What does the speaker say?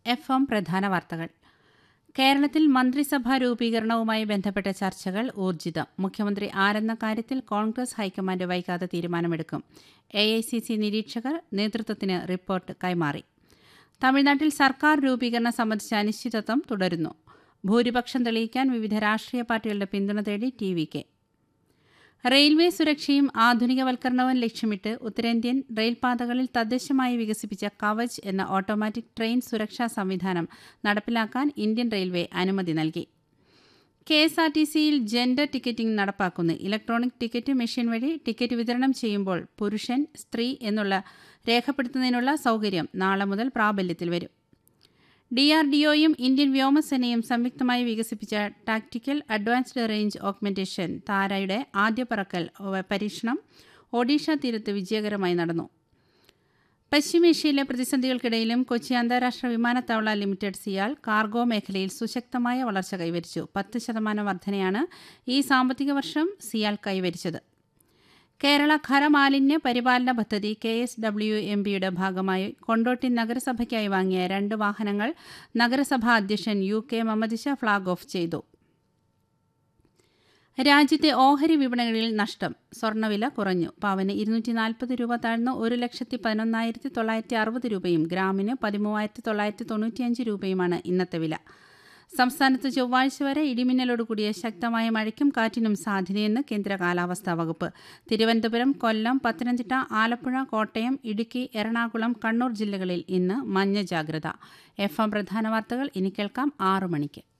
F M പ്രധാന വാർത്തകൾ കേരളത്തിൽ മന്ത്രിസഭാ രൂപീകരണവുമായി ബന്ധപ്പെട്ട ചർച്ചകൾ ഊർജിതം മുഖ്യമന്ത്രി ആരെന്ന കാര്യത്തിൽ കോൺഗ്രസ് ഹൈക്കമാൻഡ് വൈകാതെ തീരുമാനമെടുക്കും എ ഐ സി സി നിരീക്ഷകർ നേതൃത്വത്തിന് റിപ്പോർട്ട് കൈമാറി തമിഴ്നാട്ടിൽ സർക്കാർ രൂപീകരണം സംബന്ധിച്ച അനിശ്ചിതത്വം തുടരുന്നു ഭൂരിപക്ഷം തെളിയിക്കാൻ വിവിധ രാഷ്ട്രീയ പാർട്ടികളുടെ പിന്തുണ തേടി ടി വി കെ റെയിൽവേ സുരക്ഷയും ആധുനികവൽക്കരണവും ലക്ഷ്യമിട്ട് ഉത്തരേന്ത്യൻ റെയിൽപാതകളിൽ തദ്ദേശമായി വികസിപ്പിച്ച കവച് എന്ന ഓട്ടോമാറ്റിക് ട്രെയിൻ സുരക്ഷാ സംവിധാനം നടപ്പിലാക്കാൻ ഇന്ത്യൻ റെയിൽവേ അനുമതി നൽകി കെ എസ് ആർ ടി സിയിൽ ജെൻഡർ ടിക്കറ്റിംഗ് നടപ്പാക്കുന്നു ഇലക്ട്രോണിക് ടിക്കറ്റ് മെഷീൻ വഴി ടിക്കറ്റ് വിതരണം ചെയ്യുമ്പോൾ പുരുഷൻ സ്ത്രീ എന്നുള്ള രേഖപ്പെടുത്തുന്നതിനുള്ള സൗകര്യം നാളെ മുതൽ പ്രാബല്യത്തിൽ വരും ഡി ആർ ഡി ഒയും ഇന്ത്യൻ വ്യോമസേനയും സംയുക്തമായി വികസിപ്പിച്ച ടാക്ടിക്കൽ അഡ്വാൻസ്ഡ് റേഞ്ച് ഓഗ്മെന്റേഷൻ താരയുടെ ആദ്യ പറക്കൽ പരീക്ഷണം ഒഡീഷ തീരത്ത് വിജയകരമായി നടന്നു പശ്ചിമേഷ്യയിലെ പ്രതിസന്ധികൾക്കിടയിലും കൊച്ചി അന്താരാഷ്ട്ര വിമാനത്താവള ലിമിറ്റഡ് സിയാൽ കാർഗോ മേഖലയിൽ സുശക്തമായ വളർച്ച കൈവരിച്ചു പത്ത് ശതമാനം വർധനയാണ് ഈ സാമ്പത്തിക വർഷം സിയാൽ കൈവരിച്ചത് കേരള ഖരമാലിന്യ പരിപാലന പദ്ധതി കെ എസ് ഡബ്ല്യു എം പിയുടെ ഭാഗമായി കൊണ്ടോട്ടി നഗരസഭയ്ക്കായി വാങ്ങിയ രണ്ട് വാഹനങ്ങൾ നഗരസഭാ അധ്യക്ഷൻ U K Mamadisha flag off ചെയ്തു രാജ്യത്തെ ഓഹരി വിപണികളിൽ നഷ്ടം സ്വർണ്ണവില കുറഞ്ഞു പവന് ഇരുന്നൂറ്റി നാൽപ്പത് രൂപ താഴ്ന്ന് ഒരു ലക്ഷത്തി പതിനൊന്നായിരത്തി തൊള്ളായിരത്തി അറുപത് രൂപയും ഗ്രാമിന് പതിമൂവായിരത്തി തൊള്ളായിരത്തി തൊണ്ണൂറ്റിയഞ്ച് രൂപയുമാണ് ഇന്നത്തെ വില സംസ്ഥാനത്ത് ചൊവ്വാഴ്ച വരെ ഇടിമിന്നലോടുകൂടിയ ശക്തമായ മഴയ്ക്കും കാറ്റിനും സാധ്യതയെന്ന് കേന്ദ്ര കാലാവസ്ഥാ വകുപ്പ് തിരുവനന്തപുരം കൊല്ലം പത്തനംതിട്ട ആലപ്പുഴ കോട്ടയം ഇടുക്കി എറണാകുളം കണ്ണൂർ ജില്ലകളിൽ ഇന്ന് മഞ്ഞ ജാഗ്രത എഫ് എം പ്രധാന വാർത്തകൾ ഇനി കേൾക്കാം ആറു മണിക്ക്